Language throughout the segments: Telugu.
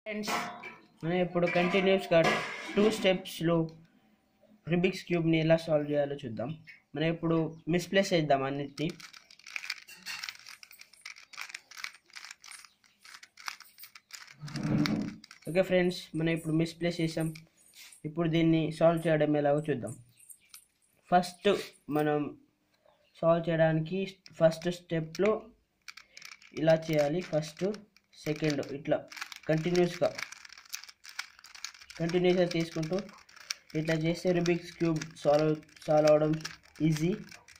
ఫ్రెండ్స్ మనం ఇప్పుడు కంటిన్యూస్గా టూ స్టెప్స్లో రిబిక్స్ క్యూబ్ని ఎలా సాల్వ్ చేయాలో చూద్దాం మనం ఇప్పుడు మిస్ప్లేస్ చేద్దాం అన్నిటినీ ఓకే ఫ్రెండ్స్ మనం ఇప్పుడు మిస్ప్లేస్ చేసాం ఇప్పుడు దీన్ని సాల్వ్ చేయడం ఎలాగో చూద్దాం ఫస్ట్ మనం సాల్వ్ చేయడానికి ఫస్ట్ స్టెప్లో ఇలా చేయాలి ఫస్ట్ సెకండ్ ఇట్లా కంటిన్యూస్గా కంటిన్యూస్గా తీసుకుంటూ ఇట్లా చేస్తే రుబిక్స్ క్యూబ్ సాల్వ్ సాల్వ్ అవడం ఈజీ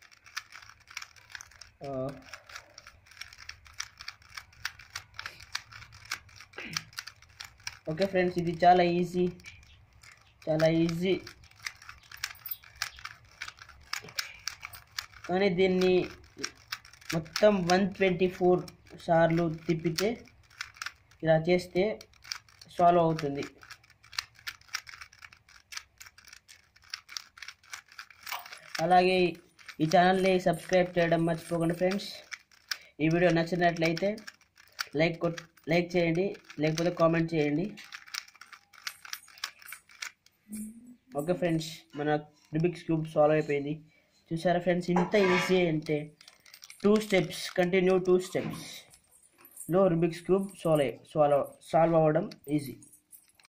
ఓకే ఫ్రెండ్స్ ఇది చాలా ఈజీ చాలా ఈజీ కానీ దీన్ని మొత్తం వన్ ట్వంటీ ఫోర్ సార్లు తిప్పితే ఇలా చేస్తే సాల్వ్ అవుతుంది అలాగే ఈ ఛానల్ని సబ్స్క్రైబ్ చేయడం మర్చిపోకండి ఫ్రెండ్స్ ఈ వీడియో నచ్చినట్లయితే లైక్ కొట్ లైక్ చేయండి లేకపోతే కామెంట్ చేయండి ఓకే ఫ్రెండ్స్ మన రిబిక్స్ క్యూబ్ సాల్వ్ అయిపోయింది చూసారా ఫ్రెండ్స్ ఇంత ఈజీ అంటే two steps continue two steps లో Rubik's cube solve solve solve అవ్వడం ఈజీ